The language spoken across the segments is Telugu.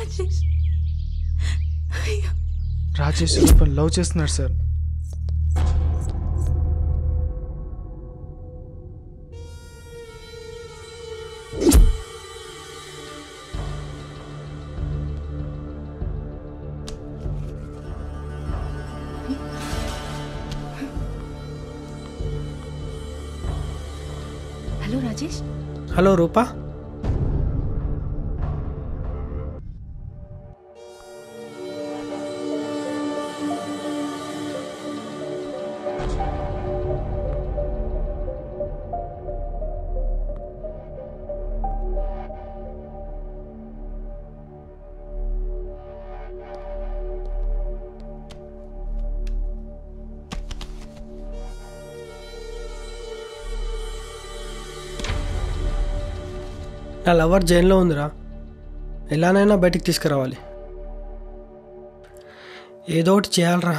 రాజేష్ అయ్యో రాజేష్ రూపం లవ్ చేస్తున్నాడు sir hello Rajesh hello Rupa నా లవర్ జైల్లో ఉందిరా ఎలానైనా బయటికి తీసుకురావాలి ఏదో ఒకటి చేయాలరా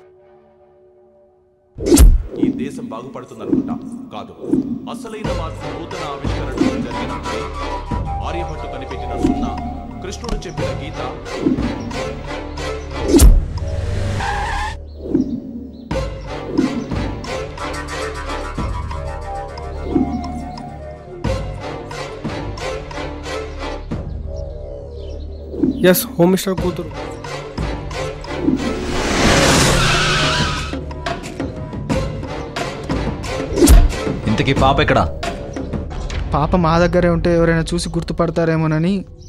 ఈ దేశం బాగుపడుతుందనుకుంటా కాదు అసలైన మార్పు నూతన ఆవిష్కరణలు జరిగినప్పుడే ఆర్యభట్టు కనిపెట్టిన సున్నా కృష్ణుడు చెప్పిన గీత ఎస్ హోమ్ మినిస్టర్ కూతురు ఇంతకీ పాప ఎక్కడా పాప మా దగ్గరే ఉంటే ఎవరైనా చూసి గుర్తుపడతారేమోనని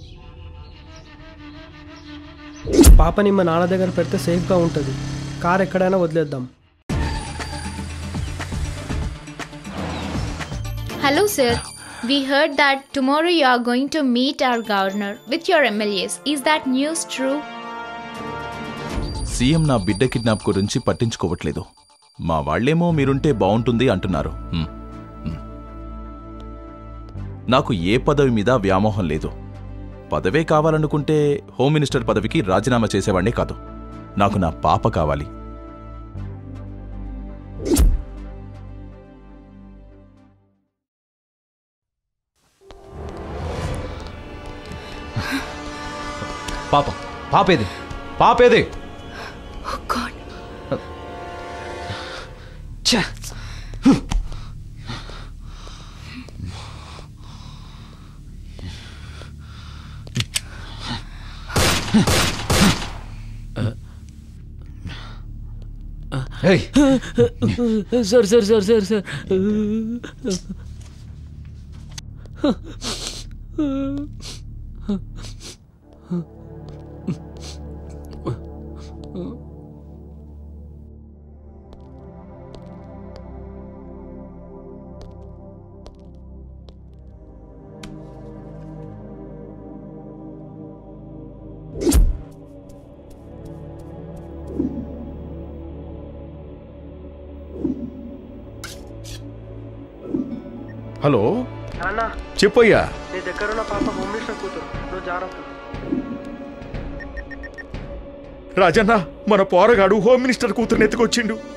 పాపని మా నాన్న దగ్గర పెడితే సేఫ్గా ఉంటుంది కార్ ఎక్కడైనా వదిలేద్దాం Hello, sir. We heard that tomorrow you are going to meet our governor with your MLAs. Is that news true? CM నా బిడ్డ కిడ్నాప్ గురించి పట్టించుకోవట్లేదు మా వాళ్ళేమో మీరుంటే బాగుంటుంది అంటున్నారు హ్మ్. హ్మ్. నాకు ఏ పదవి మీద వ్యామోహం లేదు పదవే కావాలనుకుంటే హోమ్ మినిస్టర్ పదవికి రాజీనామా చేసేవాడినే కాదు నాకు నా పాప కావాలి పాప పాపేది పాపేది ఓ గాడ్ ఛే! ఏయ్, sir sir sir sir sir hello నాన్న చెప్పయ్యా నీ దగ్గర ఉన్న పాప హోమ్ మినిస్టర్ కూతురు నువ్వు జాగ్రత్త రాజన్న మన పోరగాడు హోమ్ మినిస్టర్ కూతురుని ఎత్తుకొచ్చిండు